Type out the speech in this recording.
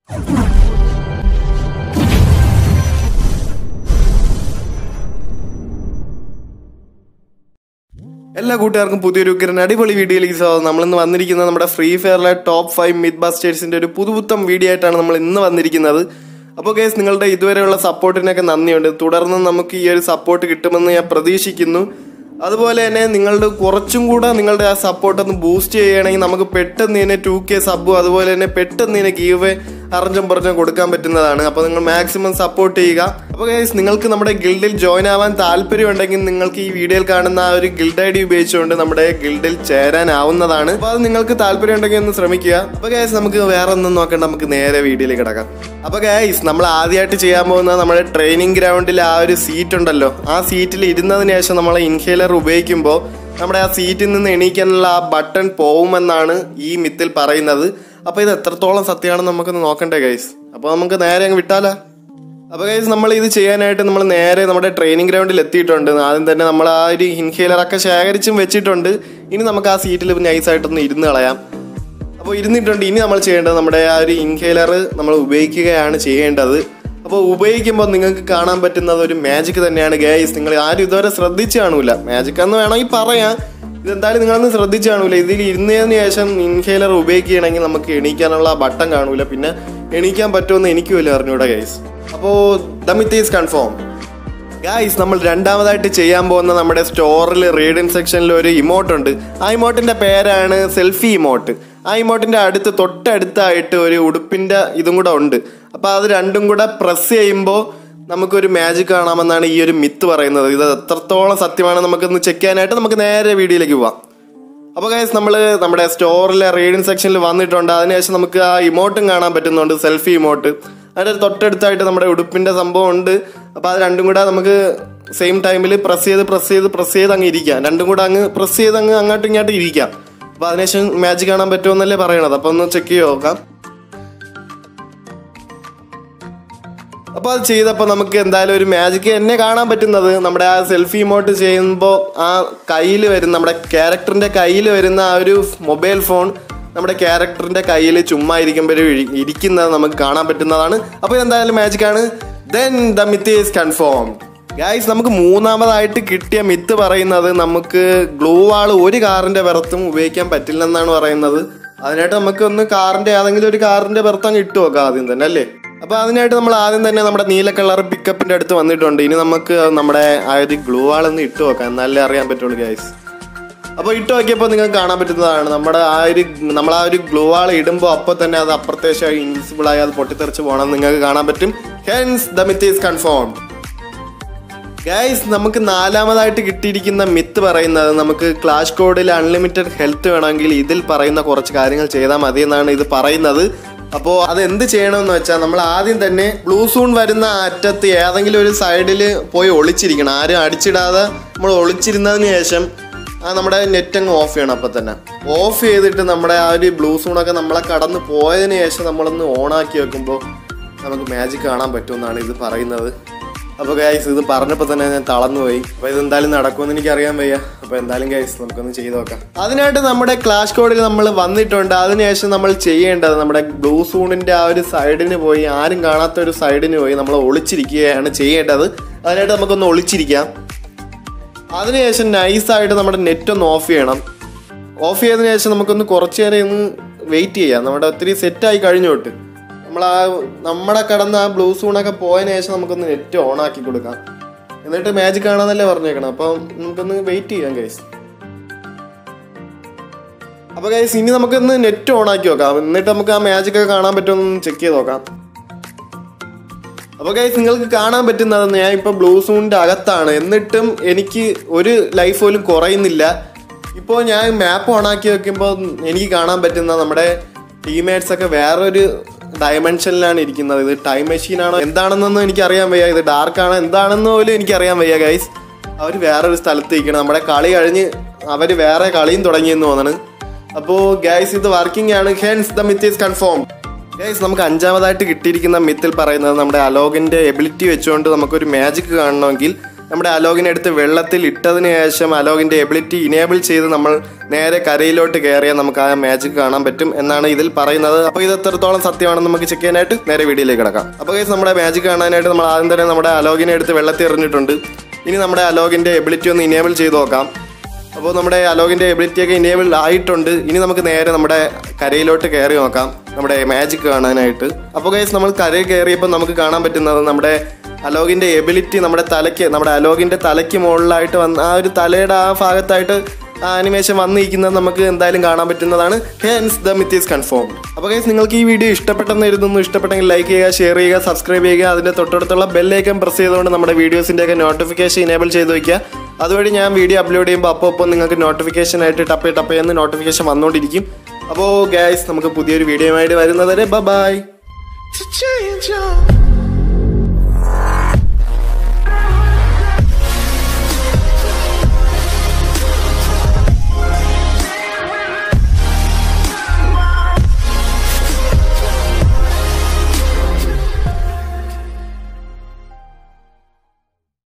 എല്ലാ കൂട്ടുകാർക്കും പുതിയൊരു ഉഗ്രൻ അടിപൊളി വീഡിയോയിലേക്ക് സ്വാഗതം നമ്മളിന്ന് വന്നിരിക്കുന്നത് നമ്മുടെ ഫ്രീ ഫയറിലെ ടോപ്പ് ഫൈവ് മിഡ് ബാസ്റ്റേഴ്സിന്റെ ഒരു പുതുപുത്തം വീഡിയോ ആയിട്ടാണ് നമ്മൾ ഇന്ന് വന്നിരിക്കുന്നത് അപ്പോൾ കേസ് നിങ്ങളുടെ ഇതുവരെയുള്ള സപ്പോർട്ടിനൊക്കെ നന്ദിയുണ്ട് തുടർന്ന് നമുക്ക് ഈ ഒരു സപ്പോർട്ട് കിട്ടുമെന്ന് ഞാൻ പ്രതീക്ഷിക്കുന്നു അതുപോലെ തന്നെ നിങ്ങളുടെ കുറച്ചും കൂടെ നിങ്ങളുടെ ആ സപ്പോർട്ട് ഒന്ന് ബൂസ്റ്റ് ചെയ്യുകയാണെങ്കിൽ നമുക്ക് പെട്ടെന്ന് തന്നെ ടു കെ സബും അതുപോലെ തന്നെ പെട്ടെന്ന് തന്നെ ഗീവ് അറഞ്ചും പുറച്ചും കൊടുക്കാൻ പറ്റുന്നതാണ് അപ്പോൾ നിങ്ങൾ മാക്സിമം സപ്പോർട്ട് ചെയ്യുക അപ്പോൾ ഗൈസ് നിങ്ങൾക്ക് നമ്മുടെ ഗിൽഡിൽ ജോയിൻ ആവാൻ താല്പര്യമുണ്ടെങ്കിൽ നിങ്ങൾക്ക് ഈ വീഡിയോയിൽ കാണുന്ന ആ ഒരു ഗിൽഡ് ഐ ഡി ഉപയോഗിച്ചുകൊണ്ട് നമ്മുടെ ഗിൽഡിൽ ചേരാനാവുന്നതാണ് അപ്പോൾ അത് നിങ്ങൾക്ക് താല്പര്യം ഉണ്ടെങ്കിൽ ഒന്ന് ശ്രമിക്കുക അപ്പോൾ ഗൈസ് നമുക്ക് വേറെ ഒന്നും നോക്കണ്ട നമുക്ക് നേരെ വീഡിയോയിലേക്ക് കിടക്കാം അപ്പോൾ ഗൈസ് നമ്മൾ ആദ്യമായിട്ട് ചെയ്യാൻ പോകുന്നത് നമ്മുടെ ട്രെയിനിങ് ഗ്രൗണ്ടിൽ ആ ഒരു സീറ്റ് ഉണ്ടല്ലോ ആ സീറ്റിൽ ഇരുന്നതിന് ശേഷം നമ്മൾ ഇൻഹേലർ ഉപയോഗിക്കുമ്പോൾ നമ്മുടെ ആ സീറ്റിൽ നിന്ന് എണീക്കാനുള്ള ആ ബട്ടൺ പോവുമെന്നാണ് ഈ മിത്തിൽ പറയുന്നത് അപ്പോൾ ഇത് എത്രത്തോളം സത്യമാണെന്ന് നമുക്കൊന്ന് നോക്കണ്ടേ ഗൈസ് അപ്പോൾ നമുക്ക് നേരെ അങ്ങ് വിട്ടാലോ അപ്പോൾ ഗൈസ് നമ്മൾ ഇത് ചെയ്യാനായിട്ട് നമ്മൾ നേരെ നമ്മുടെ ട്രെയിനിങ് ഗ്രൗണ്ടിൽ എത്തിയിട്ടുണ്ട് ആദ്യം തന്നെ നമ്മൾ ആ ഒരു ഇൻഹേലറൊക്കെ ശേഖരിച്ചും വെച്ചിട്ടുണ്ട് ഇനി നമുക്ക് ആ സീറ്റിൽ നൈസായിട്ടൊന്ന് ഇരുന്ന് കളയാം അപ്പോൾ ഇരുന്നിട്ടുണ്ട് ഇനി നമ്മൾ ചെയ്യേണ്ടത് നമ്മുടെ ആ ഒരു ഇൻഹേലർ നമ്മൾ ഉപയോഗിക്കുകയാണ് ചെയ്യേണ്ടത് അപ്പോൾ ഉപയോഗിക്കുമ്പോൾ നിങ്ങൾക്ക് കാണാൻ പറ്റുന്നത് ഒരു മാജിക് തന്നെയാണ് ഗൈസ് നിങ്ങൾ ആരും ഇതുവരെ ശ്രദ്ധിച്ചു കാണൂല മാജിക് എന്ന് വേണമെങ്കിൽ പറയാം ഇതെന്തായാലും നിങ്ങളൊന്ന് ശ്രദ്ധിച്ചു കാണൂല ഇതിൽ ഇരുന്നതിന് ശേഷം ഇൻഹേലർ ഉപയോഗിക്കുകയാണെങ്കിൽ നമുക്ക് എണീക്കാനുള്ള ബട്ടൺ കാണൂല പിന്നെ എണീക്കാൻ പറ്റുമെന്ന് എനിക്ക് വലിയ അറിഞ്ഞൂടാ ഗൈസ് അപ്പോൾ ദമിത്ത് ഈസ് കൺഫേം ഗായ്സ് നമ്മൾ രണ്ടാമതായിട്ട് ചെയ്യാൻ പോകുന്ന നമ്മുടെ സ്റ്റോറിൽ റീഡിംഗ് സെക്ഷനിൽ ഒരു ഇമോട്ട് ഉണ്ട് ആ ഇമോട്ടിന്റെ പേരാണ് സെൽഫി ഇമോട്ട് ആ ഇമോട്ടിന്റെ അടുത്ത് തൊട്ടടുത്തായിട്ട് ഒരു ഉടുപ്പിന്റെ ഇതും കൂടെ ഉണ്ട് അപ്പൊ അത് രണ്ടും കൂടെ പ്രസ് ചെയ്യുമ്പോൾ നമുക്കൊരു മാജിക് കാണാമെന്നാണ് ഈ ഒരു മിത്ത് പറയുന്നത് ഇത് എത്രത്തോളം സത്യമാണ് നമുക്കൊന്ന് ചെക്ക് ചെയ്യാനായിട്ട് നമുക്ക് നേരെ വീഡിയോയിലേക്ക് പോവാം അപ്പോൾ ഗൈസ് നമ്മൾ നമ്മുടെ സ്റ്റോറിലെ റീഡിംഗ് സെക്ഷനിൽ വന്നിട്ടുണ്ട് അതിനുശേഷം നമുക്ക് ആ ഇമോട്ടും കാണാൻ പറ്റുന്നുണ്ട് സെൽഫി ഇമോട്ട് അതിൻ്റെ തൊട്ടടുത്തായിട്ട് നമ്മുടെ ഉടുപ്പിന്റെ സംഭവം ഉണ്ട് അപ്പോൾ അത് രണ്ടും കൂടെ നമുക്ക് സെയിം ടൈമിൽ പ്രസ് ചെയ്ത് പ്രസ് ചെയ്ത് പ്രസ് ചെയ്ത് അങ്ങ് ഇരിക്കാം രണ്ടും കൂടെ അങ്ങ് പ്രസ് ചെയ്ത് അങ്ങ് അങ്ങോട്ടും ഇങ്ങോട്ടും ഇരിക്കാം അപ്പോൾ അതിനുശേഷം മാച്ച് കാണാൻ പറ്റുമെന്നല്ലേ പറയണത് അപ്പോൾ ഒന്ന് ചെക്ക് ചെയ്ത് നോക്കാം അപ്പോൾ അത് ചെയ്തപ്പോൾ നമുക്ക് എന്തായാലും ഒരു മാജിക് എന്നെ കാണാൻ പറ്റുന്നത് നമ്മുടെ ആ സെൽഫി ഇമോട്ട് ചെയ്യുമ്പോൾ ആ കയ്യിൽ വരുന്ന നമ്മുടെ ക്യാരക്ടറിന്റെ കയ്യിൽ വരുന്ന ആ ഒരു മൊബൈൽ ഫോൺ നമ്മുടെ ക്യാരക്ടറിന്റെ കയ്യിൽ ചുമ്മാ ഇരിക്കുമ്പോൾ ഇരിക്കുന്നത് നമുക്ക് കാണാൻ പറ്റുന്നതാണ് അപ്പോൾ എന്തായാലും മാജിക് ആണ് then the myth is confirm guys നമുക്ക് മൂന്നാമതായിട്ട് കിട്ടിയ മിത്ത് പറയുന്നത് നമുക്ക് ഗ്ലൂ വാൾ ഒരു കാറിന്റെ പുറത്തും ഉപയോഗിക്കാൻ പറ്റില്ലെന്നാണ് പറയുന്നത് അതിനായിട്ട് നമുക്ക് ഒന്ന് കാറിന്റെ ഏതെങ്കിലും ഒരു കാറിന്റെ പുറത്ത് അങ്ങ് ഇട്ട് നോക്കാം ആദ്യം തന്നെ അല്ലേ അപ്പൊ അതിനായിട്ട് നമ്മൾ ആദ്യം തന്നെ നമ്മുടെ നീല കളർ പിക്കപ്പിന്റെ അടുത്ത് വന്നിട്ടുണ്ട് ഇനി നമുക്ക് നമ്മുടെ ആ ഒരു ഗ്ലൂ വാൾ ഒന്ന് ഇട്ട് നോക്കാം എന്നാലേ അറിയാൻ പറ്റുള്ളൂ ഗൈസ് അപ്പോൾ ഇട്ട് നോക്കിയപ്പോൾ നിങ്ങൾക്ക് കാണാൻ പറ്റുന്നതാണ് നമ്മുടെ ആ ഒരു നമ്മൾ ആ ഒരു ഗ്ലൂ വാൾ ഇടുമ്പോൾ അപ്പോൾ തന്നെ അത് അപ്രത്യക്ഷമായി ഇൻവിസിബിൾ ആയി അത് പൊട്ടിത്തെറിച്ച് പോകണം നിങ്ങൾക്ക് കാണാൻ പറ്റും hence the myth is confirmed guys നമുക്ക് നാലാമതായിട്ട് കിട്ടിയിരിക്കുന്ന മിത്ത് പറയുന്നത് നമുക്ക് ക്ലാഷ് കോഡിൽ അൺലിമിറ്റഡ് ഹെൽത്ത് വേണമെങ്കിൽ ഇതിൽ പറയുന്ന കുറച്ച് കാര്യങ്ങൾ ചെയ്താൽ മതി എന്നാണ് ഇത് പറയുന്നത് അപ്പോൾ അത് എന്ത് ചെയ്യണമെന്ന് വെച്ചാൽ നമ്മൾ ആദ്യം തന്നെ ബ്ലൂ സൂൺ വരുന്ന അറ്റത്ത് ഏതെങ്കിലും ഒരു സൈഡിൽ പോയി ഒളിച്ചിരിക്കണം ആരും അടിച്ചിടാതെ നമ്മൾ ഒളിച്ചിരുന്നതിന് ശേഷം ആ നമ്മുടെ നെറ്റ് അങ്ങ് ഓഫ് ചെയ്യണം അപ്പം തന്നെ ഓഫ് ചെയ്തിട്ട് നമ്മുടെ ആ ഒരു ബ്ലൂ സൂണൊക്കെ നമ്മളെ കടന്ന് പോയതിന് ശേഷം നമ്മളൊന്ന് ഓണാക്കി വെക്കുമ്പോൾ നമുക്ക് മാജിക് കാണാൻ പറ്റുമെന്നാണ് ഇത് പറയുന്നത് അപ്പോൾ ഗൈസ് ഇത് പറഞ്ഞപ്പോൾ തന്നെ ഞാൻ തളർന്നു പോയി അപ്പോൾ ഇത് എന്തായാലും നടക്കുമെന്ന് എനിക്ക് അറിയാൻ വയ്യ അപ്പോൾ എന്തായാലും ഗൈസ് നമുക്കൊന്ന് ചെയ്ത് നോക്കാം അതിനായിട്ട് നമ്മുടെ ക്ലാഷ് കോഡിൽ നമ്മൾ വന്നിട്ടുണ്ട് അതിനുശേഷം നമ്മൾ ചെയ്യേണ്ടത് നമ്മുടെ ബ്ലൂ സൂണിന്റെ ആ ഒരു സൈഡിന് പോയി ആരും കാണാത്ത ഒരു സൈഡിന് പോയി നമ്മൾ ഒളിച്ചിരിക്കുകയാണ് ചെയ്യേണ്ടത് അതിനായിട്ട് നമുക്കൊന്ന് ഒളിച്ചിരിക്കാം അതിനുശേഷം നൈസായിട്ട് നമ്മുടെ നെറ്റ് ഒന്ന് ഓഫ് ചെയ്യണം ഓഫ് ചെയ്തതിനു ശേഷം നമുക്കൊന്ന് കുറച്ച് നേരം ഒന്ന് വെയിറ്റ് ചെയ്യാം നമ്മുടെ ഒത്തിരി സെറ്റായി കഴിഞ്ഞോട്ട് നമ്മൾ ആ നമ്മുടെ കടന്ന് ആ ബ്ലൂ സൂണൊക്കെ പോയതിനു ശേഷം നമുക്കൊന്ന് നെറ്റ് ഓൺ ആക്കി കൊടുക്കാം എന്നിട്ട് മാജിക് കാണാന്നല്ലേ പറഞ്ഞേക്കണം അപ്പം നമുക്കൊന്ന് വെയിറ്റ് ചെയ്യാം ഗൈസ് അപ്പൊ ഗൈസ് ഇനി നമുക്കൊന്ന് നെറ്റ് ഓൺ ആക്കി നോക്കാം എന്നിട്ട് നമുക്ക് ആ മാജിക് ഒക്കെ കാണാൻ പറ്റുമെന്ന് ചെക്ക് ചെയ്ത് നോക്കാം അപ്പോൾ ഗൈസ് നിങ്ങൾക്ക് കാണാൻ പറ്റുന്നത് ഞാൻ ഇപ്പോൾ ബ്ലൂ സൂണിൻ്റെ അകത്താണ് എന്നിട്ടും എനിക്ക് ഒരു ലൈഫ് പോലും കുറയുന്നില്ല ഇപ്പോൾ ഞാൻ മാപ്പ് ഓണാക്കി വെക്കുമ്പോൾ എനിക്ക് കാണാൻ പറ്റുന്ന നമ്മുടെ ടീമേറ്റ്സ് ഒക്കെ വേറൊരു ഡയമെൻഷനിലാണ് ഇരിക്കുന്നത് ഇത് ടൈം മെഷീൻ ആണോ എന്താണെന്നൊന്നും എനിക്ക് അറിയാൻ വയ്യ ഇത് ഡാർക്ക് ആണോ എന്താണെന്ന് പോലും എനിക്ക് അറിയാൻ വയ്യ ഗൈസ് അവർ വേറൊരു സ്ഥലത്ത് ഇരിക്കണം നമ്മുടെ കളി കഴിഞ്ഞ് അവർ വേറെ കളിയും തുടങ്ങിയെന്ന് തോന്നണ് അപ്പോൾ ഗൈസ് ഇത് വർക്കിംഗ് ആണ് hence the myth is confirm guys നമുക്ക് അഞ്ചാമതായിട്ട് കിട്ടിയിരിക്കുന്ന മിത്തിൽ പറയുന്നത് നമ്മുടെ അലോകിന്റെ എബിലിറ്റി വെച്ചുകൊണ്ട് നമുക്കൊരു മാജിക് കാണണമെങ്കിൽ നമ്മുടെ അലോകിനെ എടുത്ത് വെള്ളത്തിൽ ഇട്ടതിന് ശേഷം അലോകിന്റെ എബിലിറ്റി ഇനേബിൾ ചെയ്ത് നമ്മൾ നേരെ കരയിലോട്ട് കയറിയാൽ നമുക്ക് ആ മാജിക് കാണാൻ പറ്റും എന്നാണ് ഇതിൽ പറയുന്നത് അപ്പോൾ ഇത് എത്രത്തോളം സത്യമാണെന്ന് നമുക്ക് ചെക്ക് ചെയ്യാനായിട്ട് നേരെ വീഡിയോയിലേക്ക് കിടക്കാം അപ്പോൾ guys, നമ്മുടെ മാജിക് കാണാനായിട്ട് നമ്മൾ ആദ്യം തന്നെ നമ്മുടെ അലോകിനെ എടുത്ത് വെള്ളത്തിൽ എറിഞ്ഞിട്ടുണ്ട് ഇനി നമ്മുടെ അലോകിന്റെ എബിലിറ്റി ഒന്ന് ഇനേബിൾ ചെയ്ത് നോക്കാം അപ്പോൾ നമ്മുടെ അലോകിന്റെ എബിലിറ്റി ഒക്കെ ഇനേബിൾ ആയിട്ടുണ്ട് ഇനി നമുക്ക് നേരെ നമ്മുടെ കരയിലോട്ട് കയറി നോക്കാം നമ്മുടെ മാജിക് കാണാനായിട്ട് അപ്പോൾ ഗൈസ് നമ്മൾ കരയിൽ കയറിയപ്പോൾ നമുക്ക് കാണാൻ പറ്റുന്നത് നമ്മുടെ അലോകിന്റെ എബിലിറ്റി നമ്മുടെ തലയ്ക്ക് നമ്മുടെ അലോകിന്റെ തലയ്ക്ക് മുകളിലായിട്ട് വന്ന ആ ഒരു തലയുടെ ആ ഭാഗത്തായിട്ട് ആ ആനിമേഷൻ വന്നിരിക്കുന്നത് നമുക്ക് എന്തായാലും കാണാൻ പറ്റുന്നതാണ് hence the myth is confirm അപ്പോൾ ഗൈസ് നിങ്ങൾക്ക് ഈ വീഡിയോ ഇഷ്ടപ്പെട്ടെന്ന് എഴുതുന്നു ഇഷ്ടപ്പെട്ടെങ്കിൽ ലൈക്ക് ചെയ്യുക ഷെയർ ചെയ്യുക സബ്സ്ക്രൈബ് ചെയ്യുക അതിന്റെ തൊട്ടടുത്തുള്ള ബെല്ലൈക്കൻ പ്രസ് ചെയ്തുകൊണ്ട് നമ്മുടെ വീഡിയോസിന്റെ ഒക്കെ നോട്ടിഫിക്കേഷൻ ഇനേബിൾ ചെയ്ത് വയ്ക്കുക അതുവഴി ഞാൻ വീഡിയോ അപ്ലോഡ് ചെയ്യുമ്പോൾ അപ്പോൾ അപ്പോൾ നിങ്ങൾക്ക് നോട്ടിഫിക്കേഷൻ ആയിട്ട് ടപ്പ് ടപ്പ് എന്ന് നോട്ടിഫിക്കേഷൻ വന്നുകൊണ്ടിരിക്കും അപ്പോൾ ഗൈസ് നമുക്ക് പുതിയൊരു വീഡിയോ ആയിട്ട് വരുന്നത് വരെ ബൈ to change your